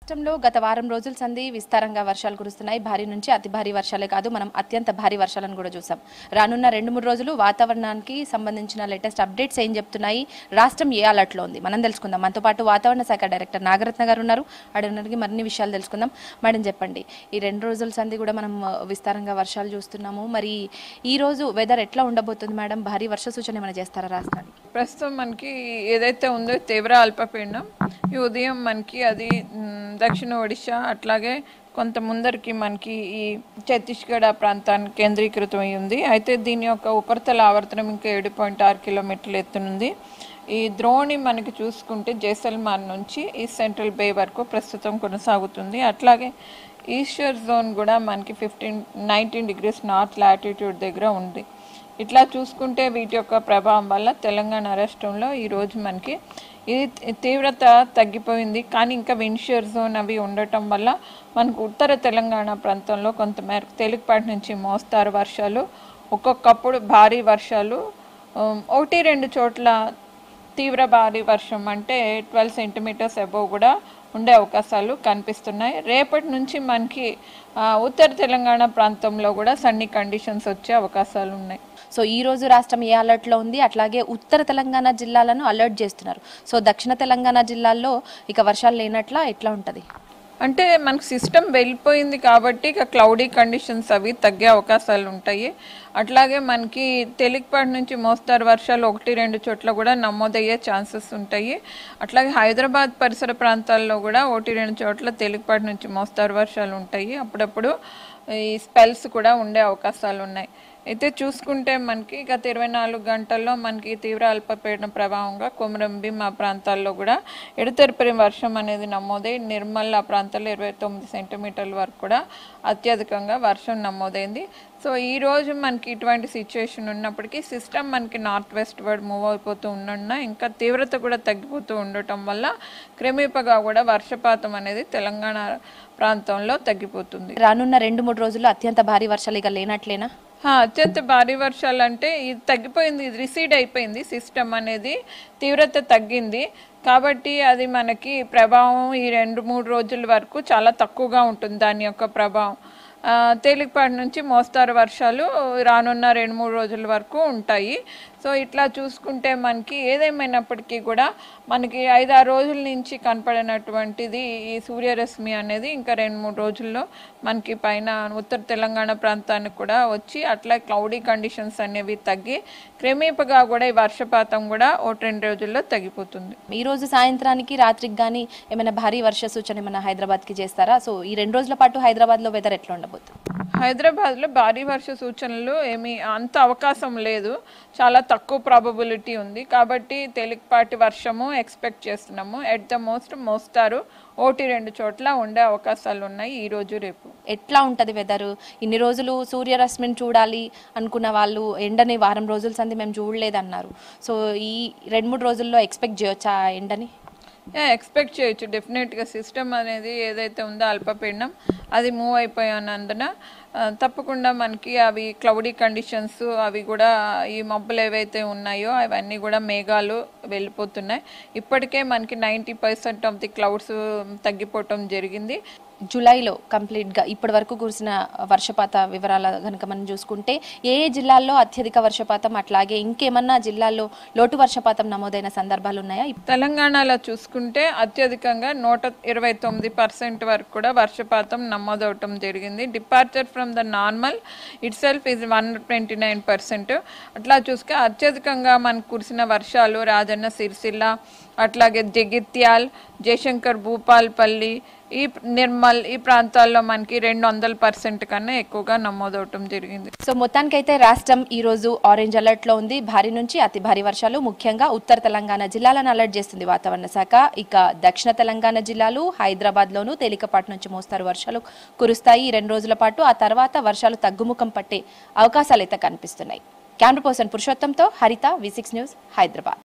రాష్ట్రంలో గత వారం రోజుల సంధి విస్తారంగా వర్షాలు కురుస్తున్నాయి భారీ నుంచి అతి భారీ వర్షాలే కాదు మనం అత్యంత భారీ వర్షాలను కూడా చూసాం రానున్న రెండు మూడు రోజులు వాతావరణానికి సంబంధించిన లేటెస్ట్ అప్డేట్స్ ఏం చెప్తున్నాయి రాష్ట్రం ఏ అలర్ట్లో ఉంది మనం తెలుసుకుందాం మనతో పాటు వాతావరణ శాఖ డైరెక్టర్ నాగరత్న గారు ఉన్నారు అడిగినకి మరిన్ని విషయాలు తెలుసుకుందాం మేడం చెప్పండి ఈ రెండు రోజుల సంధి కూడా మనం ఆ, విస్తారంగా వర్షాలు చూస్తున్నాము మరి ఈ రోజు వెదర్ ఎట్లా ఉండబోతుంది మేడం భారీ వర్ష సూచన ఏమైనా చేస్తారా రాష్ట్రానికి ప్రస్తుతం మనకి ఏదైతే ఉందో తీవ్ర అల్పపీడనం ఈ ఉదయం మనకి అది మ్, దక్షిణ ఒడిశా అట్లాగే కొంత ముందరికి మనకి ఈ ఛత్తీస్గఢ్ ఆ ప్రాంతానికి కేంద్రీకృతం అయి ఉంది అయితే దీని యొక్క ఉపరితల ఆవర్తనం ఇంకా ఏడు పాయింట్ ఆరు కిలోమీటర్లు ఎత్తునుంది ఈ ద్రోణి మనకి చూసుకుంటే జైసల్మార్ నుంచి ఈ సెంట్రల్ బే వరకు ప్రస్తుతం కొనసాగుతుంది అట్లాగే ఈస్టర్ జోన్ కూడా మనకి fifteen nineteen degrees north latitude దగ్గర ఉంది ఇట్లా చూసుకుంటే వీటి యొక్క ప్రభావం వల్ల తెలంగాణ రాష్ట్రంలో ఈరోజు మనకి ఇది తీవ్రత తగ్గిపోయింది కానీ ఇంకా విన్షియర్ జోన్ అవి ఉండటం వల్ల మనకు ఉత్తర తెలంగాణ ప్రాంతంలో కొంతమేరకు తేలికపాటి నుంచి మోస్తారు వర్షాలు ఒక్కొక్కప్పుడు భారీ వర్షాలు ఉమ్, ఒకటి రెండు చోట్ల తీవ్ర భారీ వర్షం అంటే ట్వెల్వ్ సెంటీమీటర్స్ అబోవ్ కూడా ఉండే అవకాశాలు కనిపిస్తున్నాయి రేపటి నుంచి మనకి ఆ, ఉత్తర తెలంగాణ ప్రాంతంలో కూడా సన్నీ కండిషన్స్ వచ్చే అవకాశాలు ఉన్నాయి సో ఈ రోజు రాష్ట్రం ఏ అలర్ట్లో ఉంది అట్లాగే ఉత్తర తెలంగాణ జిల్లాలను అలర్ట్ చేస్తున్నారు సో దక్షిణ తెలంగాణ జిల్లాల్లో ఇక వర్షాలు లేనట్లా ఎట్లా ఉంటుంది అంటే మనకు సిస్టమ్ వెళ్ళిపోయింది కాబట్టి ఇక క్లౌడీ కండిషన్స్ అవి తగ్గే అవకాశాలు ఉంటాయి అట్లాగే మనకి తేలికపాటి నుంచి మోస్తారు వర్షాలు ఒకటి రెండు చోట్ల కూడా నమోదయ్యే ఛాన్సెస్ ఉంటాయి అట్లాగే హైదరాబాద్ పరిసర ప్రాంతాల్లో కూడా ఒకటి రెండు చోట్ల తేలికపాటి నుంచి మోస్తారు వర్షాలు ఉంటాయి అప్పుడప్పుడు ఈ స్పెల్స్ కూడా ఉండే అవకాశాలు ఉన్నాయి అయితే చూసుకుంటే మనకి గత ఇరవై నాలుగు గంటల్లో మనకి తీవ్ర అల్పపీడన ప్రభావంగా కొమరంభీం ఆ ప్రాంతాల్లో కూడా ఎడతెరిపి వర్షం అనేది నమోదై నిర్మల్ ఆ ప్రాంతాల్లో ఇరవై తొమ్మిది సెంటీమీటర్ల వరకు కూడా అత్యధికంగా వర్షం నమోదైంది సో ఈ రోజు మనకి ఇటువంటి సిచ్యువేషన్ ఉన్నప్పటికీ సిస్టమ్ మనకి నార్త్ వెస్ట్ వర్డ్ మూవ్ అయిపోతూ ఉన్న ఇంకా తీవ్రత కూడా తగ్గిపోతూ ఉండటం వల్ల క్రమేపగా కూడా వర్షపాతం అనేది తెలంగాణ ప్రాంతంలో తగ్గిపోతుంది రానున్న రెండు మూడు రోజుల్లో అత్యంత భారీ వర్షాలు ఇక లేనట్లేనా హా, అత్యంత భారీ వర్షాలు అంటే ఇది తగ్గిపోయింది ఇది రిసీడ్ అయిపోయింది సిస్టమ్ అనేది తీవ్రత తగ్గింది కాబట్టి అది మనకి ప్రభావం ఈ రెండు మూడు రోజుల వరకు చాలా తక్కువగా ఉంటుంది దాని యొక్క ప్రభావం ఆ, తేలికపాటి నుంచి మోస్తారు వర్షాలు రానున్న రెండు మూడు రోజుల వరకు ఉంటాయి సో ఇట్లా చూసుకుంటే మనకి ఏదేమైనప్పటికీ కూడా మనకి ఐదారు రోజుల నుంచి కనపడినటువంటిది ఈ సూర్యరశ్మి అనేది ఇంకా రెండు మూడు రోజుల్లో మనకి పైన ఉత్తర తెలంగాణ ప్రాంతానికి కూడా వచ్చి అట్లా క్లౌడీ కండిషన్స్ అనేవి తగ్గి క్రమేపగా కూడా ఈ వర్షపాతం కూడా ఒకటి రెండు రోజుల్లో తగ్గిపోతుంది ఈ రోజు సాయంత్రానికి రాత్రికి కానీ ఏమైనా భారీ వర్ష సూచన ఏమైనా హైదరాబాద్కి చేస్తారా సో ఈ రెండు రోజుల పాటు హైదరాబాద్లో వెదర్ ఎట్లా ఉండబోతుంది హైదరాబాద్లో భారీ వర్ష సూచనలు ఏమీ అంత అవకాశం లేదు చాలా తక్కువ ప్రాబబిలిటీ ఉంది కాబట్టి తేలికపాటి వర్షము ఎక్స్పెక్ట్ చేస్తున్నాము ఎట్ ద మోస్ట్ మోస్తారు ఒకటి రెండు చోట్ల ఉండే అవకాశాలు ఉన్నాయి ఈ రోజు రేపు ఎట్లా ఉంటుంది వెదర్ ఇన్ని రోజులు సూర్యరశ్మిని చూడాలి అనుకున్న వాళ్ళు ఎండని వారం రోజుల సంది మేము చూడలేదన్నారు సో ఈ రెండు మూడు రోజుల్లో ఎక్స్పెక్ట్ చేయొచ్చా ఆ ఎండని ఎక్స్పెక్ట్ చేయొచ్చు డెఫినెట్గా సిస్టమ్ అనేది ఏదైతే ఉందో అల్పపీడనం అది మూవ్ అయిపోయినందున ఆ, తప్పకుండా మనకి అవి క్లౌడీ కండిషన్స్ అవి కూడా ఈ మబ్బులు ఏవైతే ఉన్నాయో అవన్నీ కూడా మేఘాలు వెళ్ళిపోతున్నాయి ఇప్పటికే మనకి ninety percent of the clouds తగ్గిపోవటం జరిగింది జూలైలో కంప్లీట్గా ఇప్పటి వరకు కురిసిన వర్షపాత వివరాల కనుక మనం చూసుకుంటే ఏ ఏ జిల్లాల్లో అత్యధిక వర్షపాతం అట్లాగే ఇంకేమన్నా జిల్లాల్లో లోటు వర్షపాతం నమోదైన సందర్భాలు ఉన్నాయా తెలంగాణలో చూసుకుంటే అత్యధికంగా నూట ఇరవై తొమ్మిది పర్సెంట్ వరకు కూడా వర్షపాతం నమోదవటం జరిగింది departure from the normal itself is one twenty nine percent అట్లా చూసుకే అత్యధికంగా మనకు కురిసిన వర్షాలు రాజన్న సిరిసిల్ల అట్లాగే జగిత్యాల్ జయశంకర్ భూపాల్పల్లి ఈ నిర్మల్ ఈ ప్రాంతాల్లో మనకి రెండు వందల పర్సెంట్ కన్నా ఎక్కువగా నమోదవటం జరిగింది సో మొత్తానికైతే రాష్ట్రం ఈ రోజు ఆరెంజ్ అలర్ట్ లో ఉంది భారీ నుంచి అతి భారీ వర్షాలు ముఖ్యంగా ఉత్తర తెలంగాణ జిల్లాలను అలర్ట్ చేస్తుంది వాతావరణ శాఖ ఇక దక్షిణ తెలంగాణ జిల్లాలు హైదరాబాద్ లోను తేలికపాటి నుంచి మోస్తారు వర్షాలు కురుస్తాయి ఈ రెండు రోజుల పాటు ఆ తర్వాత వర్షాలు తగ్గుముఖం పట్టే అవకాశాలు అయితే కనిపిస్తున్నాయి కెమెరా పర్సన్ పురుషోత్తంతో హరిత వి సిక్స్ న్యూస్ హైదరాబాద్